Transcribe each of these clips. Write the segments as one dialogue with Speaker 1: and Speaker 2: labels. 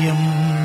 Speaker 1: ജയം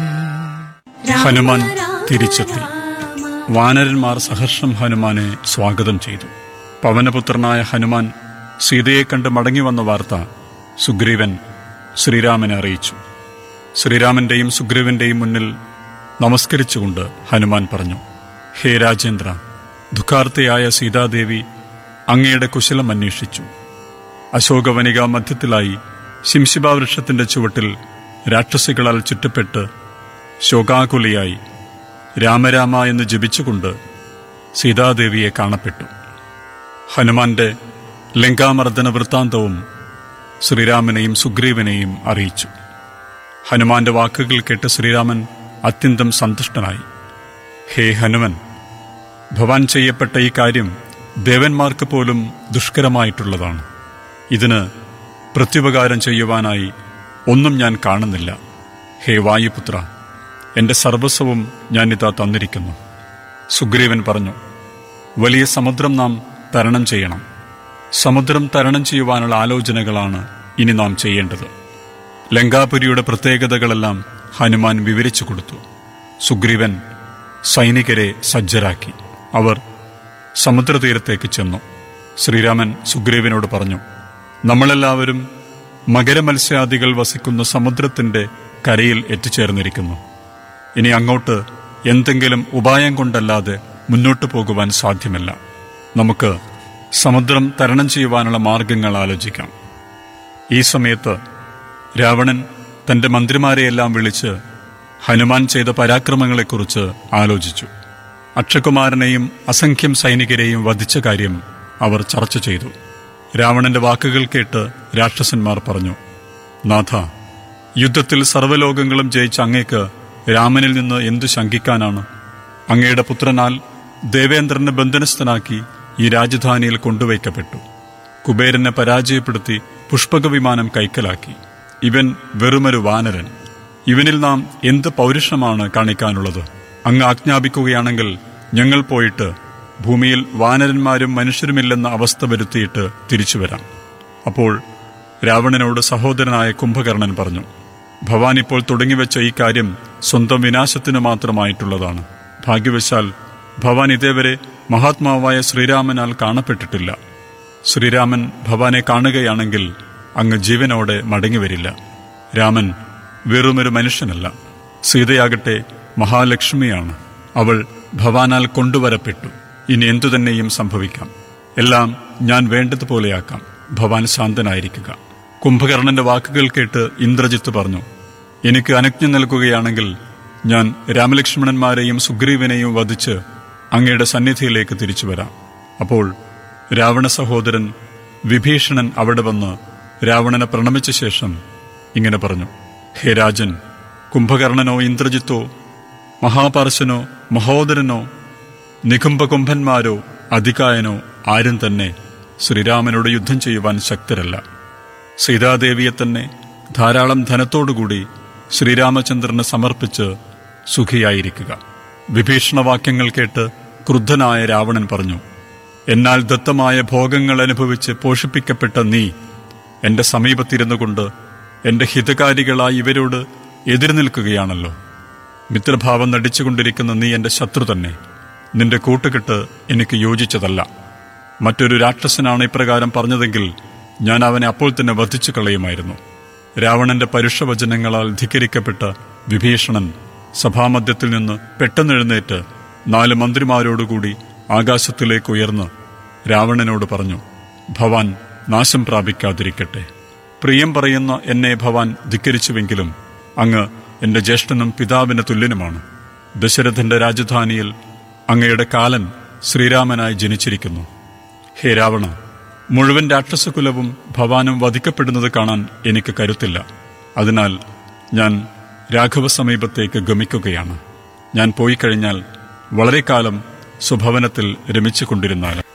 Speaker 2: ഹനുമാൻ തിരിച്ചെത്തി വാനരന്മാർ സഹർഷം ഹനുമാനെ സ്വാഗതം ചെയ്തു പവനപുത്രനായ ഹനുമാൻ സീതയെ കണ്ട് മടങ്ങി വന്ന വാർത്ത സുഗ്രീവൻ ശ്രീരാമനെ അറിയിച്ചു ശ്രീരാമന്റെയും സുഗ്രീവന്റെയും മുന്നിൽ നമസ്കരിച്ചുകൊണ്ട് ഹനുമാൻ പറഞ്ഞു ഹേ രാജേന്ദ്ര ദുഃഖാർത്തയായ സീതാദേവി അങ്ങയുടെ കുശലം അന്വേഷിച്ചു അശോകവനിക മധ്യത്തിലായി ശിംശിബാവൃക്ഷത്തിന്റെ ചുവട്ടിൽ രാക്ഷസികളാൽ ചുറ്റപ്പെട്ട് ശോകാകുലിയായി രാമരാമ എന്ന് ജപിച്ചുകൊണ്ട് സീതാദേവിയെ കാണപ്പെട്ടു ഹനുമാന്റെ ലങ്കാമർദ്ദന വൃത്താന്തവും ശ്രീരാമനെയും സുഗ്രീവനെയും അറിയിച്ചു ഹനുമാന്റെ വാക്കുകൾ കേട്ട് ശ്രീരാമൻ അത്യന്തം സന്തുഷ്ടനായി ഹേ ഹനുമൻ ഭവാൻ ചെയ്യപ്പെട്ട ഈ കാര്യം ദേവന്മാർക്ക് പോലും ദുഷ്കരമായിട്ടുള്ളതാണ് ഇതിന് പ്രത്യുപകാരം ചെയ്യുവാനായി ഒന്നും ഞാൻ കാണുന്നില്ല ഹേ വായുപുത്ര എന്റെ സർവസ്വവും ഞാനിതാ തന്നിരിക്കുന്നു സുഗ്രീവൻ പറഞ്ഞു വലിയ സമുദ്രം നാം തരണം ചെയ്യണം സമുദ്രം തരണം ചെയ്യുവാനുള്ള ആലോചനകളാണ് ഇനി നാം ചെയ്യേണ്ടത് ലങ്കാപുരിയുടെ പ്രത്യേകതകളെല്ലാം ഹനുമാൻ വിവരിച്ചു കൊടുത്തു സുഗ്രീവൻ സൈനികരെ സജ്ജരാക്കി അവർ സമുദ്രതീരത്തേക്ക് ചെന്നു ശ്രീരാമൻ സുഗ്രീവനോട് പറഞ്ഞു നമ്മളെല്ലാവരും മകരമത്സ്യാദികൾ വസിക്കുന്ന സമുദ്രത്തിന്റെ കരയിൽ എത്തിച്ചേർന്നിരിക്കുന്നു ഇനി അങ്ങോട്ട് എന്തെങ്കിലും ഉപായം കൊണ്ടല്ലാതെ മുന്നോട്ടു പോകുവാൻ സാധ്യമല്ല നമുക്ക് സമുദ്രം തരണം ചെയ്യുവാനുള്ള മാർഗങ്ങൾ ആലോചിക്കാം ഈ സമയത്ത് രാവണൻ തന്റെ മന്ത്രിമാരെയെല്ലാം വിളിച്ച് ഹനുമാൻ ചെയ്ത പരാക്രമങ്ങളെക്കുറിച്ച് ആലോചിച്ചു അക്ഷകുമാരനെയും അസംഖ്യം സൈനികരെയും വധിച്ച കാര്യം അവർ ചർച്ച ചെയ്തു രാവണന്റെ വാക്കുകൾ കേട്ട് രാക്ഷസന്മാർ പറഞ്ഞു നാഥ യുദ്ധത്തിൽ സർവ്വലോകങ്ങളും ജയിച്ച അങ്ങേക്ക് രാമനിൽ നിന്ന് എന്തു ശങ്കിക്കാനാണ് അങ്ങയുടെ പുത്രനാൽ ദേവേന്ദ്രനെ ബന്ധനസ്ഥനാക്കി ഈ രാജധാനിയിൽ കൊണ്ടുവയ്ക്കപ്പെട്ടു കുബേരനെ പരാജയപ്പെടുത്തി പുഷ്പക വിമാനം കൈക്കലാക്കി ഇവൻ വെറുമൊരു വാനരൻ ഇവനിൽ നാം എന്ത് പൗരുഷമാണ് കാണിക്കാനുള്ളത് അങ്ങ് ആജ്ഞാപിക്കുകയാണെങ്കിൽ ഞങ്ങൾ പോയിട്ട് ഭൂമിയിൽ വാനരന്മാരും മനുഷ്യരുമില്ലെന്ന അവസ്ഥ വരുത്തിയിട്ട് തിരിച്ചു വരാം അപ്പോൾ രാവണനോട് സഹോദരനായ കുംഭകർണൻ പറഞ്ഞു ഭവാൻ ഇപ്പോൾ തുടങ്ങിവെച്ച ഈ കാര്യം സ്വന്തം വിനാശത്തിന് മാത്രമായിട്ടുള്ളതാണ് ഭാഗ്യവശാൽ ഭവാൻ ഇതേവരെ മഹാത്മാവായ ശ്രീരാമനാൽ കാണപ്പെട്ടിട്ടില്ല ശ്രീരാമൻ ഭവാനെ കാണുകയാണെങ്കിൽ അങ്ങ് ജീവനോടെ മടങ്ങിവരില്ല രാമൻ വെറുമൊരു മനുഷ്യനല്ല സീതയാകട്ടെ മഹാലക്ഷ്മിയാണ് അവൾ ഭവാനാൽ കൊണ്ടുവരപ്പെട്ടു ഇനി എന്തുതന്നെയും സംഭവിക്കാം എല്ലാം ഞാൻ വേണ്ടതുപോലെയാക്കാം ഭവാൻ ശാന്തനായിരിക്കുക കുംഭകർണന്റെ വാക്കുകൾ കേട്ട് ഇന്ദ്രജിത്ത് പറഞ്ഞു എനിക്ക് അനുജ്ഞ നൽകുകയാണെങ്കിൽ ഞാൻ രാമലക്ഷ്മണന്മാരെയും സുഗ്രീവനെയും വധിച്ച് അങ്ങയുടെ സന്നിധിയിലേക്ക് തിരിച്ചു വരാം അപ്പോൾ രാവണ സഹോദരൻ വിഭീഷണൻ അവിടെ വന്ന് രാവണനെ പ്രണമിച്ച ശേഷം ഇങ്ങനെ പറഞ്ഞു ഹേ രാജൻ കുംഭകർണനോ ഇന്ദ്രജിത്തോ മഹാപാർശനോ മഹോദരനോ നികുംഭകുംഭന്മാരോ അധികായനോ ആരും തന്നെ ശ്രീരാമനോട് യുദ്ധം ചെയ്യുവാൻ ശക്തരല്ല സീതാദേവിയെ തന്നെ ധാരാളം ധനത്തോടുകൂടി ശ്രീരാമചന്ദ്രന് സമർപ്പിച്ച് സുഖിയായിരിക്കുക വിഭീഷണവാക്യങ്ങൾ കേട്ട് ക്രുദ്ധനായ രാവണൻ പറഞ്ഞു എന്നാൽ ദത്തമായ ഭോഗങ്ങൾ അനുഭവിച്ച് പോഷിപ്പിക്കപ്പെട്ട നീ എന്റെ സമീപത്തിരുന്നു കൊണ്ട് എന്റെ ഹിതകാരികളായി ഇവരോട് എതിര് നിൽക്കുകയാണല്ലോ മിത്രഭാവം നടിച്ചുകൊണ്ടിരിക്കുന്ന നീ എന്റെ ശത്രു തന്നെ നിന്റെ കൂട്ടുകെട്ട് എനിക്ക് യോജിച്ചതല്ല മറ്റൊരു രാക്ഷസനാണ് ഇപ്രകാരം പറഞ്ഞതെങ്കിൽ ഞാൻ അവനെ അപ്പോൾ തന്നെ വധിച്ചു കളയുമായിരുന്നു രാവണന്റെ പരുഷവചനങ്ങളാൽ ധിക്കരിക്കപ്പെട്ട വിഭീഷണൻ സഭാമധ്യത്തിൽ നിന്ന് പെട്ടെന്നെഴുന്നേറ്റ് നാല് മന്ത്രിമാരോടുകൂടി ആകാശത്തിലേക്ക് ഉയർന്ന് രാവണനോട് പറഞ്ഞു ഭവാൻ നാശം പ്രാപിക്കാതിരിക്കട്ടെ പ്രിയം പറയുന്ന എന്നെ ഭവാൻ ധിക്കരിച്ചുവെങ്കിലും അങ്ങ് എന്റെ ജ്യേഷ്ഠനും പിതാവിന് തുല്യനുമാണ് ദശരഥന്റെ രാജധാനിയിൽ അങ്ങയുടെ കാലൻ ശ്രീരാമനായി ജനിച്ചിരിക്കുന്നു ഹേ രാവണ മുഴുവൻ രാക്ഷസകുലവും ഭവാനും വധിക്കപ്പെടുന്നത് കാണാൻ എനിക്ക് കരുത്തില്ല അതിനാൽ ഞാൻ രാഘവ സമീപത്തേക്ക് ഗമിക്കുകയാണ് ഞാൻ പോയി കഴിഞ്ഞാൽ വളരെ കാലം സ്വഭവനത്തിൽ രമിച്ചുകൊണ്ടിരുന്നാലും